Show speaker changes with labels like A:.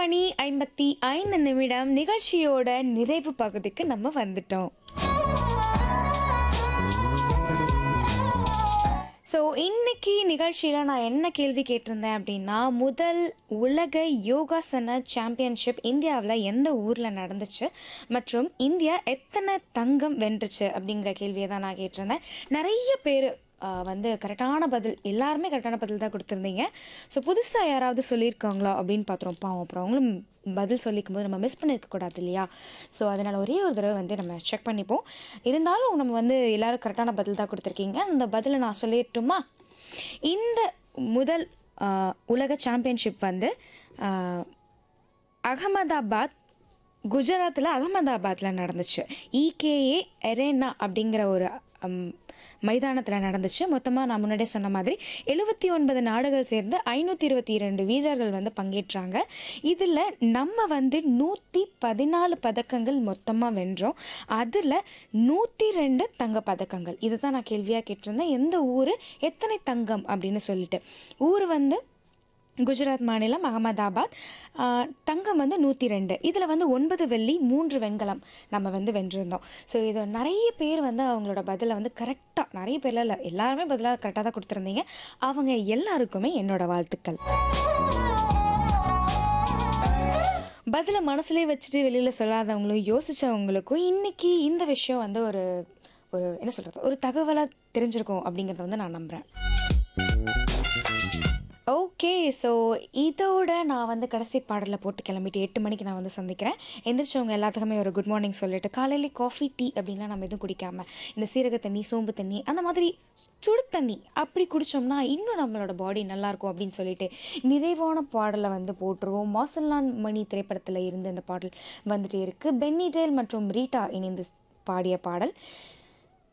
A: மணி ஐம்பத்தி ஐந்து நிமிடம் நிகழ்ச்சியோட நிறைவு பகுதிக்கு நம்ம வந்துட்டோம் ஸோ இன்னைக்கு நிகழ்ச்சியில் நான் என்ன கேள்வி கேட்டிருந்தேன் அப்படின்னா முதல் உலக யோகாசன சாம்பியன்ஷிப் இந்தியாவில் எந்த ஊரில் நடந்துச்சு மற்றும் இந்தியா எத்தனை தங்கம் வென்றுச்சு அப்படிங்கிற கேள்வியை தான் நான் கேட்டிருந்தேன் நிறைய பேர் வந்து கரெக்டான பதில் எல்லாருமே கரெக்டான பதில் தான் கொடுத்துருந்தீங்க ஸோ புதுசாக யாராவது சொல்லியிருக்காங்களா அப்படின்னு பார்த்துருவோம் பாவம் அப்புறம் அவங்களும் பதில் சொல்லிக்கும் போது நம்ம மிஸ் பண்ணியிருக்கக்கூடாது இல்லையா ஸோ அதனால் ஒரே ஒரு தடவை வந்து நம்ம செக் பண்ணிப்போம் இருந்தாலும் நம்ம வந்து எல்லாரும் கரெக்டான பதில் தான் கொடுத்துருக்கீங்க அந்த பதிலை நான் சொல்லிட்டுமா இந்த முதல் ஆஹ், உலக சாம்பியன்ஷிப் வந்து ஆஹ், அகமதாபாத் குஜராத்தில் அகமதாபாத்தில் நடந்துச்சு இகேஏ எரேனா அப்படிங்கிற ஒரு மைதானத்தில் நடந்துச்சு மொத்தமாக நான் முன்னாடியே சொன்ன மாதிரி எழுபத்தி ஒன்பது நாடுகள் சேர்ந்து ஐநூற்றி இருபத்தி இரண்டு வீரர்கள் வந்து பங்கேற்றாங்க இதில் நம்ம வந்து நூற்றி பதினாலு பதக்கங்கள் மொத்தமாக வென்றோம் அதில் நூற்றி ரெண்டு தங்க பதக்கங்கள் இதுதான் நான் கேள்வியாக கேட்டிருந்தேன் எந்த ஊர் எத்தனை தங்கம் அப்படின்னு சொல்லிட்டு ஊர் வந்து குஜராத் மாநிலம் அகமதாபாத் ஆஹ், தங்கம் வந்து நூற்றி ரெண்டு இதில் வந்து ஒன்பது வெள்ளி மூன்று வெண்கலம் நம்ம வந்து வென்றிருந்தோம் ஸோ இது நிறைய பேர் வந்து அவங்களோட பதிலை வந்து கரெக்டாக நிறைய பேர்ல இல்லை எல்லாருமே பதிலாக கரெக்டாக தான் கொடுத்துருந்தீங்க அவங்க எல்லாருக்குமே என்னோட வாழ்த்துக்கள் பதிலை மனசுலேயே வச்சுட்டு வெளியில் சொல்லாதவங்களும் யோசிச்சவங்களுக்கும் இன்னைக்கு இந்த விஷயம் வந்து ஒரு ஒரு என்ன சொல்கிறது ஒரு தகவலாக தெரிஞ்சிருக்கும் அப்படிங்கிறத வந்து நான் நம்புகிறேன் ஓகே ஸோ இதோட நான் வந்து கடைசி பாடலில் போட்டு கிளம்பிட்டு எட்டு மணிக்கு நான் வந்து சந்திக்கிறேன் எந்திரிச்சவங்க எல்லாத்துக்குமே ஒரு குட் மார்னிங் சொல்லிட்டு காலையிலே காஃபி டீ அப்படின்லாம் நம்ம எதுவும் குடிக்காம இந்த சீரக தண்ணி சோம்பு தண்ணி அந்த மாதிரி சுடு தண்ணி அப்படி குடித்தோம்னா இன்னும் நம்மளோட பாடி நல்லாயிருக்கும் அப்படின்னு சொல்லிட்டு நிறைவான பாடலை வந்து போட்டுருவோம் மாசல்லான் மணி திரைப்படத்தில் இருந்து இந்த பாடல் வந்துட்டே இருக்குது பென்னி டேல் மற்றும் ரீட்டா இணைந்து பாடிய பாடல்